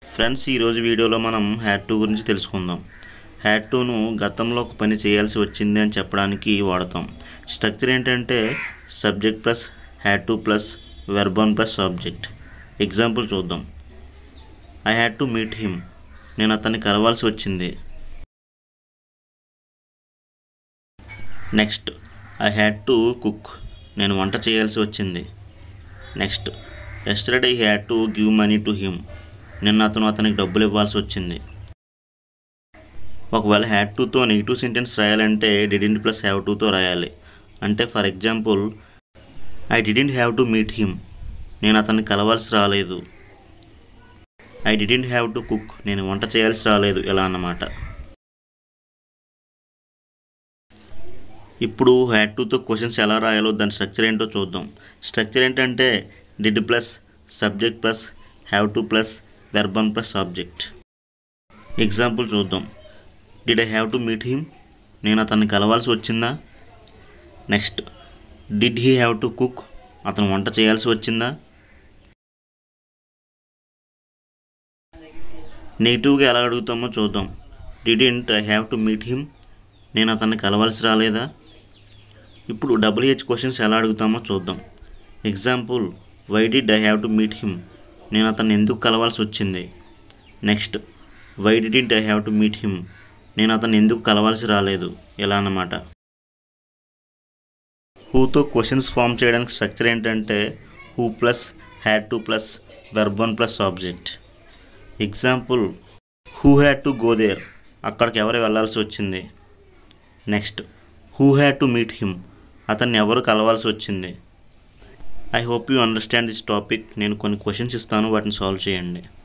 friends ఈరోజు వీడియోలో మనం హ్యాడ్ టూ గురించి తెలుసుకుందాం హ్యాడ్ టూను గతంలో ఒక పని చేయాల్సి వచ్చింది అని చెప్పడానికి వాడతాం స్ట్రక్చర్ ఏంటంటే subject plus had to plus verb one plus object example చూద్దాం I had to meet him నేను అతన్ని కలవాల్సి వచ్చింది next I had to cook నేను వంట చేయాల్సి వచ్చింది next yesterday I had to give money to him నిన్న అతను అతనికి డబ్బులు ఇవ్వాల్సి వచ్చింది ఒకవేళ హ్యాడ్ టూతో నెగిటివ్ సెంటెన్స్ రాయాలంటే డిడింట్ ప్లస్ హ్యావ్ టూతో రాయాలి అంటే for example I didn't have to meet him నేను అతన్ని కలవాల్సి రాలేదు I didn't have to cook నేను వంట చేయాల్సి రాలేదు ఇలా అన్నమాట ఇప్పుడు హ్యాడ్ టూతో క్వశ్చన్స్ ఎలా రాయాలో దాని స్ట్రక్చర్ ఏంటో చూద్దాం స్ట్రక్చర్ ఏంటంటే did plus subject plus have to plus verb one plus object example చూద్దాం did I have to meet him నేను అతన్ని కలవాల్సి వచ్చిందా next did he have to cook అతను వంట చేయాల్సి వచ్చిందా నెగిటివ్గా ఎలా అడుగుతామో చూద్దాం didn't I have to meet him నేను అతన్ని కలవాల్సి రాలేదా ఇప్పుడు డబుల్ హెచ్ క్వశ్చన్స్ ఎలా అడుగుతామో చూద్దాం example why did I have to meet him నేను అతన్ని ఎందుకు కలవాల్సి వచ్చింది next why didn't I have to meet him నేను అతన్ని ఎందుకు కలవాల్సి రాలేదు ఇలా అన్నమాట హూతో క్వశ్చన్స్ ఫామ్ చేయడానికి స్ట్రక్చర్ ఏంటంటే who plus had to plus verb one plus object example who had to go there అక్కడికి ఎవరు వెళ్ళాల్సి వచ్చింది next who had to meet him అతన్ని ఎవరు కలవాల్సి వచ్చింది I hope you understand this topic నేను కొన్ని క్వశ్చన్స్ ఇస్తాను వాటిని సాల్వ్ చేయండి